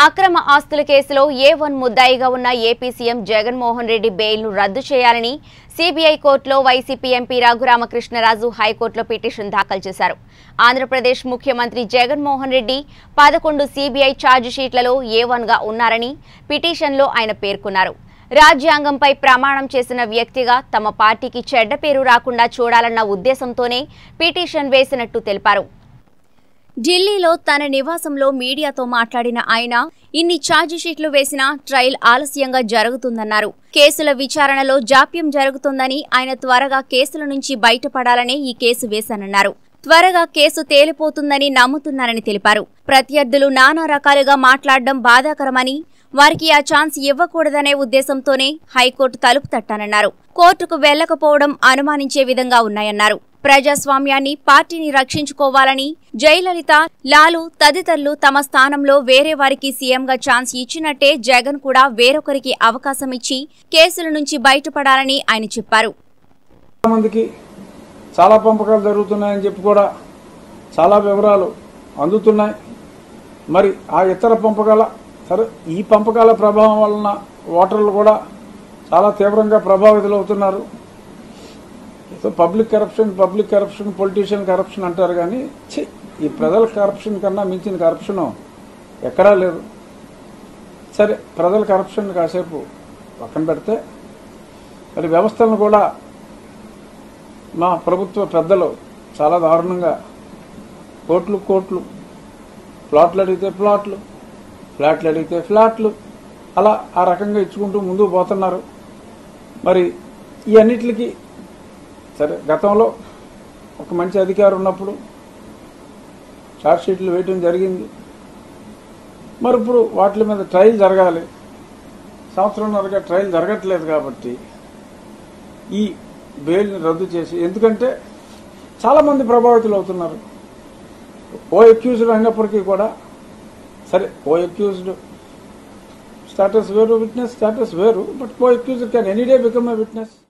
అక్రమ ఆస్తుల కేసులో ఏ వన్ ముద్దాయిగా ఉన్న ఏపీ సీఎం జగన్మోహన్ రెడ్డి బెయిల్ను రద్దు చేయాలని సిబిఐ కోర్టులో వైసీపీ ఎంపీ రఘురామకృష్ణరాజు హైకోర్టులో పిటిషన్ దాఖలు చేశారు ఆంధ్రప్రదేశ్ ముఖ్యమంత్రి జగన్మోహన్ రెడ్డి పదకొండు సిబిఐ ఛార్జిషీట్లలో ఏ వన్గా ఉన్నారని పిటిషన్లో ఆయన పేర్కొన్నారు రాజ్యాంగంపై ప్రమాణం చేసిన వ్యక్తిగా తమ పార్టీకి చెడ్డ పేరు రాకుండా చూడాలన్న ఉద్దేశంతోనే పిటిషన్ వేసినట్టు తెలిపారు ఢిల్లీలో తన నివాసంలో మీడియాతో మాట్లాడిన ఆయన ఇన్ని ఛార్జిషీట్లు వేసినా ట్రయల్ ఆలస్యంగా జరుగుతుందన్నారు కేసుల విచారణలో జాప్యం జరుగుతుందని ఆయన త్వరగా కేసుల నుంచి బయటపడాలనే ఈ కేసు వేశానన్నారు త్వరగా కేసు తేలిపోతుందని నమ్ముతున్నారని తెలిపారు ప్రత్యర్థులు నానా రకాలుగా మాట్లాడడం బాధాకరమని వారికి ఆ ఛాన్స్ ఇవ్వకూడదనే ఉద్దేశంతోనే హైకోర్టు తలుపు తట్టానన్నారు కోర్టుకు వెళ్లకపోవడం అనుమానించే విధంగా ఉన్నాయన్నారు ప్రజాస్వామ్యాన్ని పార్టీని రక్షించుకోవాలని జయలలిత లాలు తదితరులు తమ స్థానంలో వేరే వారికి సీఎంగా ఛాన్స్ ఇచ్చినట్టే జగన్ కూడా వేరొకరికి అవకాశం ఇచ్చి కేసుల నుంచి బయటపడాలని ఆయన చెప్పారు చాలా మందికి చాలా పంపకాలు జరుగుతున్నాయని చెప్పి కూడా చాలా వివరాలు అందుతున్నాయి మరి ఆ ఇతర పంపకాల సరే ఈ పంపకాల ప్రభావం వలన ఓటర్లు కూడా చాలా తీవ్రంగా ప్రభావితులు అవుతున్నారు so public corruption public corruption politician corruption అంటారు కానీ ఛీ ఈ ప్రజల కరప్షన్ కన్నా మించిన కరప్షన్ ఎక్కడా లేదు సరే ప్రజల కరప్షన్ కాసేపు పక్కన పెడితే మరి వ్యవస్థలను కూడా మా ప్రభుత్వ పెద్దలు చాలా దారుణంగా కోట్లు కోట్లు ప్లాట్లు అడిగితే ప్లాట్లు ఫ్లాట్లు అడిగితే ఫ్లాట్లు అలా ఆ రకంగా ఇచ్చుకుంటూ ముందుకు పోతున్నారు మరి ఈ అన్నిటికి సరే గతంలో ఒక మంచి అధికారం ఉన్నప్పుడు షీట్లు వేయటం జరిగింది మరి ఇప్పుడు వాటి మీద ట్రయల్ జరగాలి సంవత్సరంన్నరగా ట్రయల్ జరగట్లేదు కాబట్టి ఈ బెయిల్ని రద్దు చేసి ఎందుకంటే చాలామంది ప్రభావితులు అవుతున్నారు ఓ అక్యూజ్డ్ అయినప్పటికీ కూడా సరే ఓ అక్యూజ్డ్ స్టాటస్ వేరు విట్నెస్ స్టాటస్ వేరు but co accused can any day become a witness